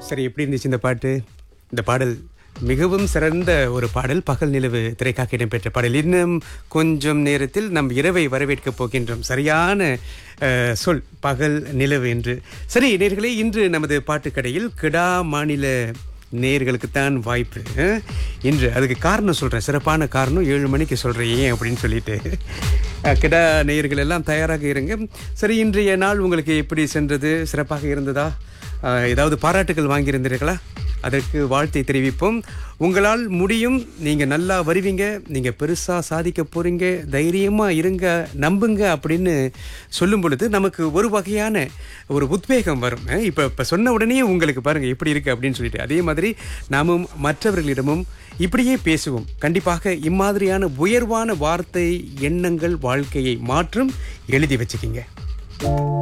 சரி எப்படி இருந்துச்சு இந்த பாட்டு இந்த பாடல் மிகவும் சிறந்த ஒரு பாடல் பகல் நிலவு திரைக்காக இடம்பெற்ற பாடல் இன்னும் கொஞ்சம் நேரத்தில் நம் இரவை வரவேற்கப் போகின்றோம் சரியான அஹ், சொல் பகல் நிலவு என்று சரி நேர்களே இன்று நமது பாட்டுக்கடையில் கிடா மாநில நேயர்களுக்குத்தான் வாய்ப்பு அஹ்? இன்று அதுக்கு காரணம் சொல்கிறேன் சிறப்பான காரணம் ஏழு மணிக்கு சொல்கிறேன் ஏன் அப்படின்னு சொல்லிட்டு அஹ், கிடா நேயர்கள் எல்லாம் தயாராக இருங்க சரி இன்றைய நாள் உங்களுக்கு எப்படி சென்றது சிறப்பாக இருந்ததா அஹ், ஏதாவது பாராட்டுகள் வாங்கியிருந்தீர்களா அதற்கு வாழ்த்தை தெரிவிப்போம் உங்களால் முடியும் நீங்கள் நல்லா வருவீங்க நீங்கள் பெருசாக சாதிக்க போகிறீங்க தைரியமாக இருங்க நம்புங்க அப்படின்னு சொல்லும் பொழுது நமக்கு ஒரு வகையான ஒரு உத்வேகம் வரும் இப்போ இப்போ சொன்ன உடனே உங்களுக்கு பாருங்கள் எப்படி இருக்குது அப்படின்னு சொல்லிட்டு அதே மாதிரி நாமும் மற்றவர்களிடமும் இப்படியே பேசுவோம் கண்டிப்பாக இம்மாதிரியான உயர்வான வார்த்தை எண்ணங்கள் வாழ்க்கையை மாற்றும் எழுதி வச்சுக்கிங்க